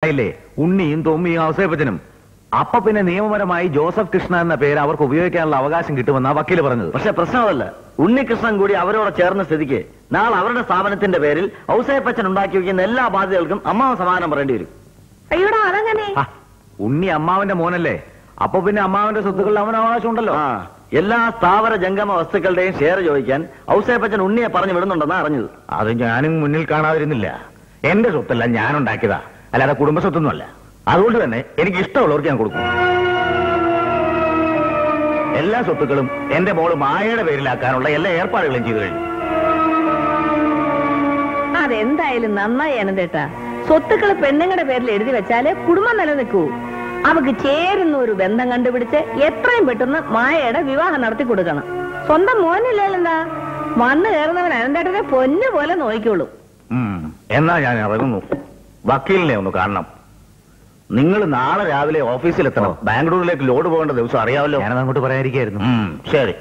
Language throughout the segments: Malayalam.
ആയില്ലേ ഉണ്ണിയും തൊമ്മിയും അവസരപ്പച്ചനും അപ്പൊ പിന്നെ നിയമപരമായി ജോസഫ് കൃഷ്ണ എന്ന പേര് അവർക്ക് ഉപയോഗിക്കാനുള്ള അവകാശം കിട്ടുമെന്നാ വക്കീല് പറഞ്ഞത് പക്ഷെ പ്രശ്നമല്ല ഉണ്ണികൃഷ്ണൻ കൂടി അവരോട് ചേർന്ന സ്ഥിതിക്ക് നാളെ അവരുടെ സ്ഥാപനത്തിന്റെ പേരിൽ ഔസേപ്പച്ചൻ ഉണ്ടാക്കി വയ്ക്കുന്ന എല്ലാ ബാധ്യതകൾക്കും അമ്മാവൻ സമാധാനം പറയേണ്ടി വരും അയ്യോടാ അതങ്ങനെ ആ, ഉണ്ണി അമ്മാവന്റെ മോനല്ലേ അപ്പൊ പിന്നെ അമ്മാവന്റെ സ്വത്തുക്കളിൽ അവന് അവകാശം ഉണ്ടല്ലോ ആ എല്ലാ സ്ഥാവര ജംഗമ വസ്തുക്കളുടെയും ഷെയർ ചോദിക്കാൻ ഔസേപ്പച്ചൻ ഉണ്ണിയെ പറഞ്ഞു വിടുന്നുണ്ടെന്നാ അറിഞ്ഞത് അത് ഞാനും മുന്നിൽ കാണാതിരുന്നില്ല എന്റെ സ്വത്തല്ല ഞാൻ ഉണ്ടാക്കിയതാ അല്ലാതെ കുടുംബ സ്വത്തൊന്നുമല്ല അതുകൊണ്ട് തന്നെ എനിക്ക് ഇഷ്ടമുള്ളവർക്ക് ഞാൻ കൊടുക്കും എല്ലാ സ്വത്തുക്കളും എന്റെ മോള് മായയുടെ പേരിലാക്കാനുള്ള എല്ലാ ഏർപ്പാടുകളും ചെയ്തു കഴിഞ്ഞു അതെന്തായാലും നന്നായി അനന്തേട്ടാ സ്വത്തുക്കൾ പെണ്ണുങ്ങളുടെ പേരിൽ എഴുതി വെച്ചാല് കുടുംബം നിലനിൽക്കൂ അവക്ക് ചേരുന്ന ഒരു ബന്ധം കണ്ടുപിടിച്ച് എത്രയും പെട്ടെന്ന് മായയുടെ വിവാഹം നടത്തി കൊടുക്കണം സ്വന്തം മോനില്ലല്ലെന്താ വന്നു കയറുന്നവൻ അനന്തേട്ടനെ പൊന്നു പോലെ നോക്കിക്കോളൂ ഉം, എന്നാ ഞാൻ ഇറങ്ങുന്നു വക്കീലിനെ ഒന്ന് കാണണം നിങ്ങൾ നാളെ രാവിലെ ഓഫീസിലെത്തണം ബാംഗ്ലൂരിലേക്ക് ലോഡ് പോകേണ്ട ദിവസം അറിയാമല്ലോ ഞാനത് അങ്ങോട്ട് പറയാതിരിക്കായിരുന്നു ശരി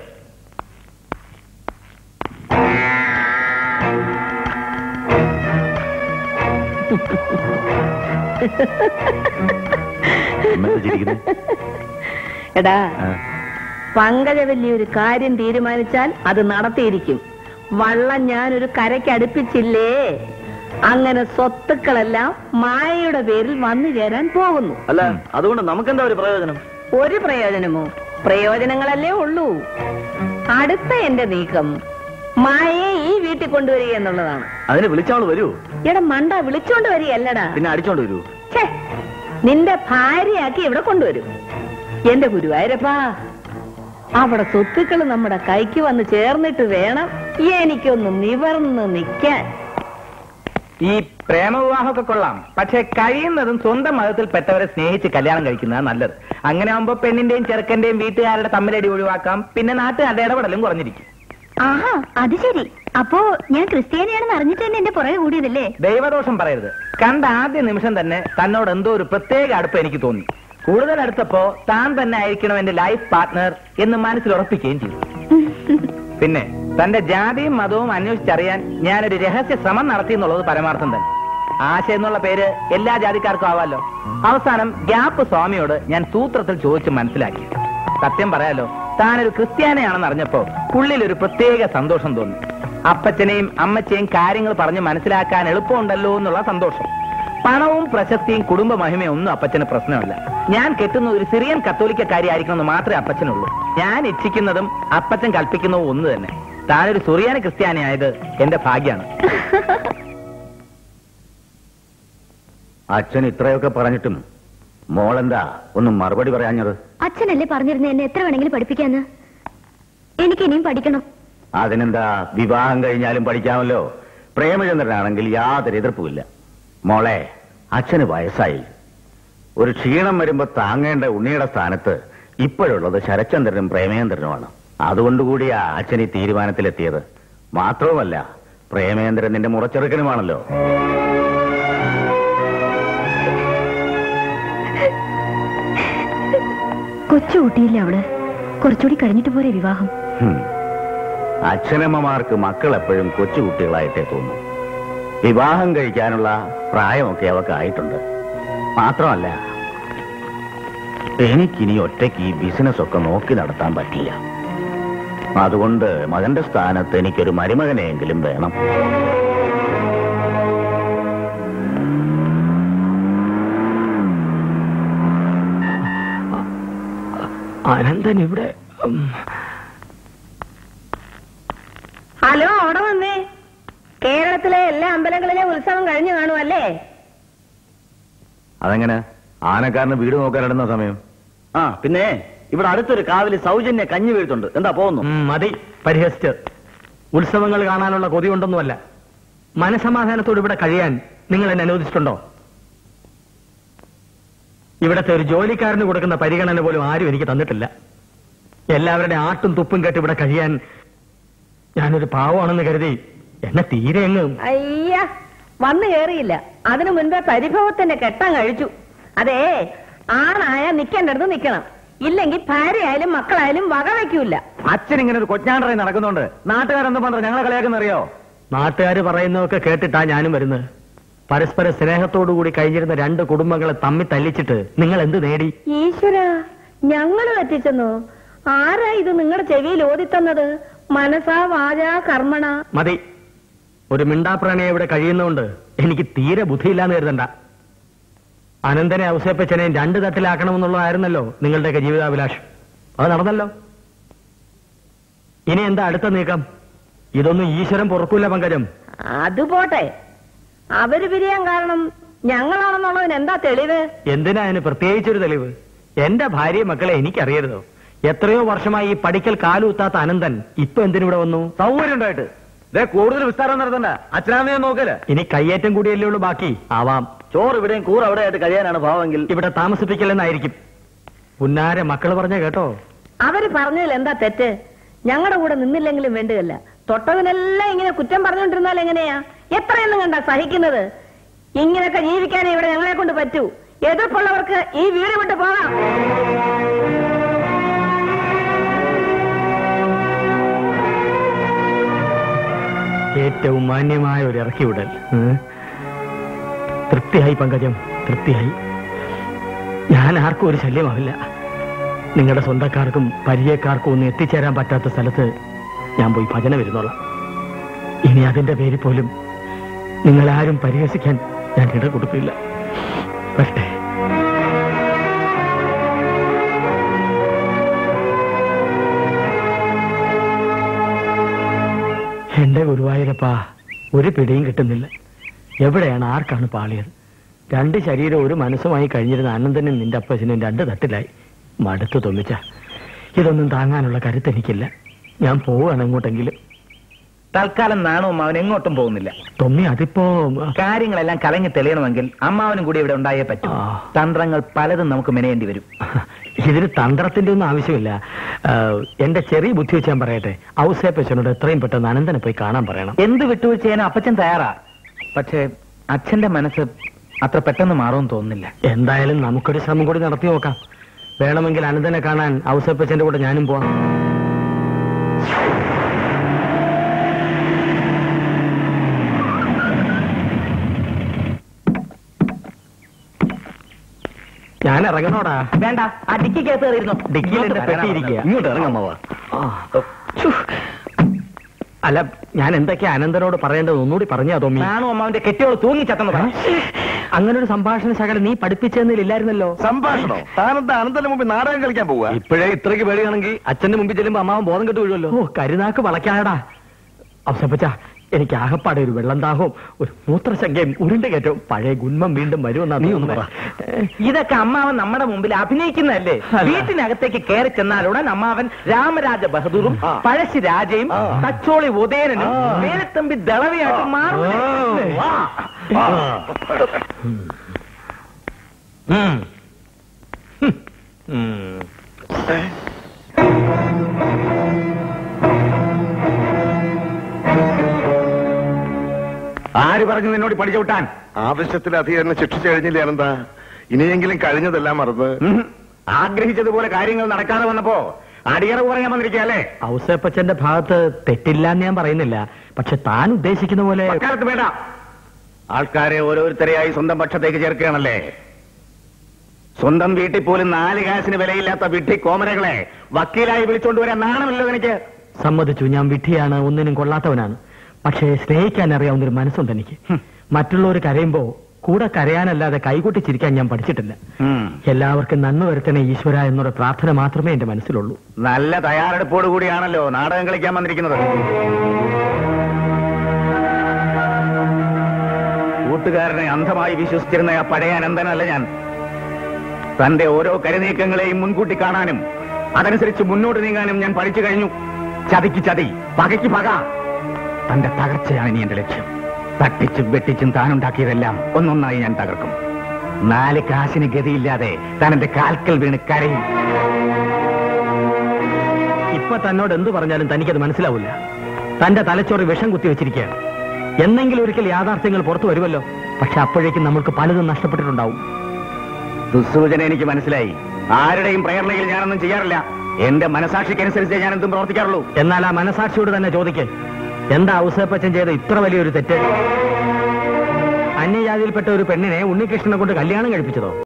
എന്താ ചിരിക്കുന്നെ? എടാ ആ. പങ്കജവല്ലി ഒരു കാര്യം തീരുമാനിച്ചാൽ അത് നടത്തിയിരിക്കും വള്ളം ഞാനൊരു കരയ്ക്ക് അടുപ്പിച്ചില്ലേ അങ്ങനെ സ്വത്തുക്കളെല്ലാം മായയുടെ പേരിൽ വന്നു ചേരാൻ പോകുന്നു അല്ല അതുകൊണ്ട് നമുക്കെന്താ ഒരു പ്രയോജനം ഒരു പ്രയോജനമോ പ്രയോജനങ്ങളല്ലേ ഉള്ളൂ അടുത്ത എന്റെ നീക്കം മായയെ ഈ വീട്ടിൽ കൊണ്ടുവരിക എന്നുള്ളതാണ് അതിന് വിളിച്ചവള് വരൂ എടാ മണ്ട വിളിച്ചോണ്ട് വരികയല്ലടാ പിന്നെ അടിച്ചോണ്ട് വരൂ ഛേ, നിന്റെ ഭാര്യയാക്കി ഇവിടെ കൊണ്ടുവരും എന്റെ ഗുരുവായൂരപ്പാ അവിടെ സ്വത്തുക്കൾ നമ്മുടെ കൈക്ക് വന്ന് ചേർന്നിട്ട് വേണം എനിക്കൊന്ന് നിവർന്ന് നിൽക്കാൻ ഈ പ്രേമവിവാഹമൊക്കെ കൊള്ളാം പക്ഷെ കഴിയുന്നതും സ്വന്തം മതത്തിൽപ്പെട്ടവരെ സ്നേഹിച്ച് കല്യാണം കഴിക്കുന്നതാണ് നല്ലത് അങ്ങനെ ആകുമ്പോ പെണ്ണിന്റെയും ചെറുക്കന്റെയും വീട്ടുകാരുടെ തമ്മിലടി ഒഴിവാക്കാം പിന്നെ നാട്ടുകാരുടെ ഇടപെടലും കുറഞ്ഞിരിക്കും ആഹാ അത് ശരി അപ്പോ ഞാൻ ക്രിസ്ത്യാനിയാണെന്ന് അറിഞ്ഞിട്ട് തന്നെ എന്റെ പുറകെ കൂടിയതല്ലേ ദൈവദോഷം പറയരുത് കണ്ട ആദ്യ നിമിഷം തന്നെ തന്നോട് എന്തോ ഒരു പ്രത്യേക അടുപ്പം എനിക്ക് തോന്നി കൂടുതൽ അടുത്തപ്പോ താൻ തന്നെ ആയിരിക്കണം എന്റെ ലൈഫ് പാർട്ട്ണർ എന്ന് മനസ്സിൽ ഉറപ്പിക്കുകയും ചെയ്തു പിന്നെ തന്റെ ജാതിയും മതവും അന്വേഷിച്ചറിയാൻ ഞാനൊരു രഹസ്യ ശ്രമം നടത്തി എന്നുള്ളത് പരമാർത്ഥം തന്നെ ആശ എന്നുള്ള പേര് എല്ലാ ജാതിക്കാർക്കും ആവാലോ അവസാനം ഗ്യാപ്പ് സ്വാമിയോട് ഞാൻ സൂത്രത്തിൽ ചോദിച്ച് മനസ്സിലാക്കി സത്യം പറയാലോ താനൊരു ക്രിസ്ത്യാനിയാണെന്ന് അറിഞ്ഞപ്പോ ഉള്ളിൽ ഒരു പ്രത്യേക സന്തോഷം തോന്നി അപ്പച്ചനെയും അമ്മച്ചയും കാര്യങ്ങൾ പറഞ്ഞ് മനസ്സിലാക്കാൻ എളുപ്പമുണ്ടല്ലോ എന്നുള്ള സന്തോഷം പണവും പ്രശസ്തിയും കുടുംബ മഹിമയും ഒന്നും അപ്പച്ചന് പ്രശ്നമല്ല ഞാൻ കെട്ടുന്ന ഒരു സിറിയൻ കത്തോലിക്കക്കാരി ആയിരിക്കണമെന്ന് മാത്രമേ അപ്പച്ചനുള്ളൂ ഞാൻ ഇച്ഛിക്കുന്നതും അപ്പച്ചൻ കൽപ്പിക്കുന്നതും ഒന്ന് തന്നെ താനൊരു സുറിയാനി ക്രിസ്ത്യാനിയായത് എന്റെ ഭാഗ്യാണ് അച്ഛൻ ഇത്രയൊക്കെ പറഞ്ഞിട്ടും മോളെന്താ ഒന്നും മറുപടി പറയാഞ്ഞത് അച്ഛനല്ലേ പറഞ്ഞിരുന്ന എന്നെ എത്ര വേണമെങ്കിലും പഠിപ്പിക്കാന്ന് എനിക്ക് ഇനിയും പഠിക്കണം അതിനെന്താ വിവാഹം കഴിഞ്ഞാലും പഠിക്കാമല്ലോ പ്രേമചന്ദ്രനാണെങ്കിൽ യാതൊരു എതിർപ്പുമില്ല മോളെ അച്ഛന് വയസ്സായി ഒരു ക്ഷീണം വരുമ്പോ താങ്ങേണ്ട ഉണ്ണിയുടെ സ്ഥാനത്ത് ഇപ്പോഴുള്ളത് ശരചന്ദ്രനും പ്രേമേന്ദ്രനുമാണ് അതുകൊണ്ടുകൂടിയാ അച്ഛൻ ഈ തീരുമാനത്തിലെത്തിയത് മാത്രവുമല്ല പ്രേമേന്ദ്രൻ നിന്റെ മുറച്ചെറുക്കനുമാണല്ലോ കൊച്ചുകുട്ടിയില്ലേ അവള് കുറച്ചുകൂടി കഴിഞ്ഞിട്ട് പോരെ വിവാഹം ഹും. അച്ഛനമ്മമാർക്ക് മക്കൾ എപ്പോഴും കൊച്ചുകുട്ടികളായിട്ടേ തോന്നും വിവാഹം കഴിക്കാനുള്ള പ്രായമൊക്കെ അവർക്ക് ആയിട്ടുണ്ട് മാത്രമല്ല എനിക്കിനി ഒറ്റയ്ക്ക് ഈ ബിസിനസ് ഒക്കെ നോക്കി നടത്താൻ പറ്റില്ല അതുകൊണ്ട് മകന്റെ സ്ഥാനത്ത് എനിക്കൊരു മരുമകനെയെങ്കിലും വേണം അനന്തൻ ഇവിടെ ഹലോ അവിടെ വന്നേ കേരളത്തിലെ എല്ലാ അമ്പലങ്ങളിലെ ഉത്സവം കഴിഞ്ഞു കാണുമല്ലേ അതെങ്ങനെ ആനക്കാരന് വീട് നോക്കാനിടുന്ന സമയം ആ പിന്നെ ഇവിടെ അടുത്തൊരു കാവില് സൗജന്യ കഞ്ഞി വീഴ്ത്തുണ്ട് എന്താ പോകുന്നു മതി പരിഹസിച്ച് ഉത്സവങ്ങൾ കാണാനുള്ള കൊതി കൊണ്ടൊന്നുമല്ല മനസമാധാനത്തോട് ഇവിടെ കഴിയാൻ നിങ്ങൾ എന്നെ അനുവദിച്ചിട്ടുണ്ടോ ഇവിടത്തെ ഒരു ജോലിക്കാരന് കൊടുക്കുന്ന പരിഗണന പോലും ആരും എനിക്ക് തന്നിട്ടില്ല എല്ലാവരുടെ ആട്ടും തുപ്പും കേട്ട് ഇവിടെ കഴിയാൻ ഞാനൊരു പാവമാണെന്ന് കരുതി എന്നെ തീരെ അങ്ങ് അയ്യ വന്നു കേറിയില്ല അതിനു മുൻപേ പരിഭവത്തിന്റെ കെട്ടാൻ കഴിച്ചു അതേ ആണായ നിക്കേണ്ടടുത്ത് നിക്കണം ഇല്ലെങ്കിൽ ഭാര്യയായാലും മക്കളായാലും വക വയ്ക്കൂല അച്ഛൻ ഇങ്ങനെ ഒരു കൊച്ചാണ്ടറായി നടക്കുന്നുണ്ട് നാട്ടുകാരെന്തും പറഞ്ഞു ഞങ്ങളെ കളിയാക്കുന്നറിയോ നാട്ടുകാർ പറയുന്നതൊക്കെ കേട്ടിട്ടാ ഞാനും വരുന്നത് പരസ്പര സ്നേഹത്തോടുകൂടി കഴിഞ്ഞിരുന്ന രണ്ട് കുടുംബങ്ങളെ തമ്മിൽ തല്ലിച്ചിട്ട് നിങ്ങൾ എന്ത് നേടി ഈശ്വര ഞങ്ങൾ പറ്റിച്ചെന്നു ആരാ ഇത് നിങ്ങളുടെ ചെവിയിൽ ഓതിത്തന്നത് മനസാ വാച കർമ്മണ മതി ഒരു മിണ്ടാപ്രാണിയെ ഇവിടെ കഴിയുന്നതുകൊണ്ട് എനിക്ക് തീരെ ബുദ്ധിയില്ലാന്ന് കരുതണ്ട അനന്തനെ ഔസേപ്പച്ചനെയും രണ്ട് തട്ടിലാക്കണമെന്നുള്ളതായിരുന്നല്ലോ നിങ്ങളുടെയൊക്കെ ജീവിതാഭിലാഷം അത് നടന്നല്ലോ ഇനി എന്താ അടുത്ത നീക്കം ഇതൊന്നും ഈശ്വരൻ പൊറുക്കൂല പങ്കജം അത് പോട്ടെ അവര് പിരിയാൻ കാരണം ഞങ്ങളാണെന്നുള്ളതിന് എന്താ തെളിവ് എന്തിനാ അതിന് പ്രത്യേകിച്ചൊരു തെളിവ് എന്റെ ഭാര്യയും മക്കളെ എനിക്കറിയരുതോ എത്രയോ വർഷമായി ഈ പഠിക്കൽ കാലുത്താത്ത അനന്തൻ ഇപ്പൊ എന്തിനിവിടെ വന്നു സൗകര്യം ഉണ്ടായിട്ട് ദേ കൂടുതൽ വിസ്താരം നടത്തണ്ട അച്ഛനാമയെ നോക്കല് ഇനി കയ്യേറ്റം കൂടിയല്ലേ ഉള്ളൂ ബാക്കി ആവാം ചോറ് ഇവിടെയും കൂറ് അവിടെ ആയിട്ട് കഴിയാനാണ് ഭാവമെങ്കിൽ ഇവിടെ താമസിപ്പിക്കലെന്നായിരിക്കും പുന്നാരെ മക്കൾ പറഞ്ഞ കേട്ടോ അവര് പറഞ്ഞതിൽ എന്താ തെറ്റ് ഞങ്ങളുടെ കൂടെ നിന്നില്ലെങ്കിലും വേണ്ടുകല്ല തൊട്ടതിനെല്ലാം ഇങ്ങനെ കുറ്റം പറഞ്ഞുകൊണ്ടിരുന്നാൽ എങ്ങനെയാ എത്രയെന്നും കണ്ടാ സഹിക്കുന്നത് ഇങ്ങനെയൊക്കെ ജീവിക്കാനേ ഇവിടെ ഞങ്ങളെ കൊണ്ട് പറ്റൂ എതിർപ്പുള്ളവർക്ക് ഈ വീട് വിട്ട് പോകാം ഏറ്റവും മാന്യമായ ഒരു ഇറക്കി വിടൽ ഉം. തൃപ്തിയായി പങ്കജം തൃപ്തിയായി ഞാൻ ആർക്കും ഒരു ശല്യമാവില്ല നിങ്ങളുടെ സ്വന്തക്കാർക്കും പരിചയക്കാർക്കും ഒന്നും എത്തിച്ചേരാൻ പറ്റാത്ത സ്ഥലത്ത് ഞാൻ പോയി ഭജന വരുന്നോളാം ഇനി അതിന്റെ പേരിൽ പോലും നിങ്ങളാരും പരിഹസിക്കാൻ ഞാൻ ഇട കൊടുക്കില്ല വരട്ടെ എന്റെ ഗുരുവായൂരപ്പാ ഒരു പിടിയും കിട്ടുന്നില്ല എവിടെയാണ് ആർക്കാണ് പാളിയത് രണ്ട് ശരീരം ഒരു മനസ്സുമായി കഴിഞ്ഞിരുന്ന ആനന്ദനും നിന്റെ അപ്പച്ചനും രണ്ട് തട്ടിലായി മടുത്തു തൊമ്മിച്ച ഇതൊന്നും താങ്ങാനുള്ള കരുത്തെനിക്കില്ല ഞാൻ പോവാണ് എങ്ങോട്ടെങ്കിലും തൽക്കാലം നാണവും അവൻ എങ്ങോട്ടും പോകുന്നില്ല തൊമ്മി അതിപ്പോ കാര്യങ്ങളെല്ലാം കലങ്ങി തെളിയണമെങ്കിൽ അമ്മാവനും കൂടി ഇവിടെ ഉണ്ടായേ പറ്റൂ ആ. തന്ത്രങ്ങൾ പലതും നമുക്ക് മെനയേണ്ടി വരും ഇതിന് തന്ത്രത്തിന്റെ ഒന്നും ആവശ്യമില്ല ആ, എന്റെ ചെറിയ ബുദ്ധി വെച്ച് ഞാൻ പറയട്ടെ ഔസേപ്പച്ചനോട് എത്രയും പെട്ടെന്ന് അനന്തനെ പോയി കാണാൻ പറയണം എന്ത് വിട്ടുവീഴ്ച ചെയ്യാനും അപ്പച്ചൻ തയ്യാറാ പക്ഷേ അച്ഛന്റെ മനസ്സ് അത്ര പെട്ടെന്ന് മാറുമെന്ന് തോന്നുന്നില്ല എന്തായാലും നമുക്കൊരു ശ്രമം കൂടി നടത്തി നോക്കാം വേണമെങ്കിൽ അനന്തനെ കാണാൻ ഔസേപ്പച്ചന്റെ കൂടെ ഞാനും പോവാം ഞാൻ ഇറങ്ങണോടാ വേണ്ട ആ ഡിക്കിക്കകത്ത് കയറിയിരുന്നു ഡിക്കിയിൽ എന്റെ പെട്ടി ഇരിക്കുക ഇങ്ങോട്ട് ഇറങ്ങമ്മവാ അല്ല ഞാൻ എന്തൊക്കെയാ അനന്തനോട് പറയേണ്ടത് ഒന്നുകൂടി പറഞ്ഞാ തോന്നി നാണു അമ്മാവിന്റെ കെട്ടിയോട് തൂങ്ങി ചത്തെന്ന് അങ്ങനെ ഒരു സംഭാഷണ ശകലം നീ പഠിപ്പിച്ചെന്നില്ലായിരുന്നല്ലോ സംഭാഷണോ താനെന്താ അനന്തന്റെ മുമ്പിൽ നാടകം കളിക്കാൻ പോവുക ഇപ്പോഴേ ഇത്രയ്ക്ക് പേടിയാണെങ്കിൽ അച്ഛന്റെ മുമ്പിൽ ചെല്ലുമ്പോ അമ്മാവൻ ബോധം കെട്ട് വീഴുമല്ലോ ഓ കരുനാക്ക് വളയ്ക്കാടാ അവസപ്പച്ച എനിക്ക് ആകപ്പാടെ ഒരു വെള്ളം ദാഹവും ഒരു മൂത്രശങ്കയും ഉരുണ്ട കയറ്റവും പഴയ ഗുന്മം വീണ്ടും വരുമെന്നാ നീ ഒന്ന് പറ. ഇതൊക്കെ അമ്മാവൻ നമ്മുടെ മുമ്പിൽ അഭിനയിക്കുന്നതല്ലേ അല്ല. വീട്ടിനകത്തേക്ക് കയറി ചെന്നാലുടൻ അമ്മാവൻ രാമരാജ ബഹദൂറും ആ. പഴശ്ശി രാജയും ആ. തച്ചോളി ഉദയനനും ആ. വേലത്തമ്പി ദളവയായിട്ട് മാറും വാ. ആര് പറഞ്ഞു നിന്നോട് പഠിച്ചു വിട്ടാൻ ആവശ്യത്തിലധികം എന്നെ ശിക്ഷിച്ചു കഴിഞ്ഞില്ലേ അനന്താ ഇനിയെങ്കിലും കഴിഞ്ഞതെല്ലാം മറന്ന് ഉം. ആഗ്രഹിച്ചതുപോലെ കാര്യങ്ങൾ നടക്കാതെ വന്നപ്പോ അടിയറ പറയാൻ വന്നിരിക്കല്ലേ ഔസേപ്പച്ചന്റെ ഭാഗത്ത് തെറ്റില്ല എന്ന് ഞാൻ പറയുന്നില്ല പക്ഷെ താൻ ഉദ്ദേശിക്കുന്ന പോലെ അക്കാലത്ത് വേണ്ട ആൾക്കാരെ ഓരോരുത്തരെയായി സ്വന്തം പക്ഷത്തേക്ക് ചേർക്കുകയാണല്ലേ സ്വന്തം വീട്ടിൽ പോലും നാല് കാശിന് വിലയില്ലാത്ത വിട്ടി കോമരകളെ വക്കീലായി വിളിച്ചോണ്ടുവരാൻ നാണമല്ലോ എനിക്ക് സമ്മതിച്ചു ഞാൻ വിഡ്ഢിയാണ് ഒന്നിനും കൊള്ളാത്തവനാണ് പക്ഷേ സ്നേഹിക്കാൻ അറിയാവുന്ന ഒരു മനസ്സുണ്ട് എനിക്ക് മറ്റുള്ളവർ കരയുമ്പോ കൂടെ കരയാനല്ലാതെ കൈകൊട്ടി ചിരിക്കാൻ ഞാൻ പഠിച്ചിട്ടില്ല ഉം. എല്ലാവർക്കും നന്മ വരുത്തണേ ഈശ്വര എന്നൊരു പ്രാർത്ഥന മാത്രമേ എന്റെ മനസ്സിലുള്ളൂ നല്ല തയ്യാറെടുപ്പോട് കൂടിയാണല്ലോ നാടകം കളിക്കാൻ വന്നിരിക്കുന്നത് കൂട്ടുകാരനെ അന്ധമായി വിശ്വസിച്ചിരുന്ന ആ പഴയ അനന്തനല്ല ഞാൻ തന്റെ ഓരോ കരുനീക്കങ്ങളെയും മുൻകൂട്ടി കാണാനും അതനുസരിച്ച് മുന്നോട്ട് നീങ്ങാനും ഞാൻ പഠിച്ചു കഴിഞ്ഞു ചതിക്ക് ചതി പകയ്ക്ക് പക തന്റെ തകർച്ചയാണ് ഇനി എന്റെ ലക്ഷ്യം തട്ടിച്ചും വെട്ടിച്ചും താനുണ്ടാക്കിയതെല്ലാം ഒന്നൊന്നായി ഞാൻ തകർക്കും നാല് കാശിന് ഗതിയില്ലാതെ താൻ എന്റെ കാൽക്കൽ വീണ് കരയും ഇപ്പൊ തന്നോട് എന്ത് പറഞ്ഞാലും തനിക്കത് മനസ്സിലാവില്ല തന്റെ തലച്ചോറ് വിഷം കുത്തി വെച്ചിരിക്കുകയാണ് എന്നെങ്കിലും ഒരിക്കൽ യാഥാർത്ഥ്യങ്ങൾ പുറത്തു വരുമല്ലോ പക്ഷെ അപ്പോഴേക്കും നമ്മൾക്ക് പലതും നഷ്ടപ്പെട്ടിട്ടുണ്ടാവും ദുസ്സൂചന എനിക്ക് മനസ്സിലായി ആരുടെയും പ്രേരണയിൽ ഞാനൊന്നും ചെയ്യാറില്ല എന്റെ മനസാക്ഷിക്കനുസരിച്ച് ഞാൻ എന്തും പ്രവർത്തിക്കാറുള്ളൂ എന്നാൽ ആ മനസാക്ഷിയോട് തന്നെ ചോദിക്കേ എന്താ ഔസേപ്പച്ചൻ ചെയ്ത ഇത്ര വലിയൊരു തെറ്റ് അന്യജാതിയിൽപ്പെട്ട ഒരു പെണ്ണിനെ ഉണ്ണികൃഷ്ണനെ കൊണ്ട് കല്യാണം കഴിപ്പിച്ചതോ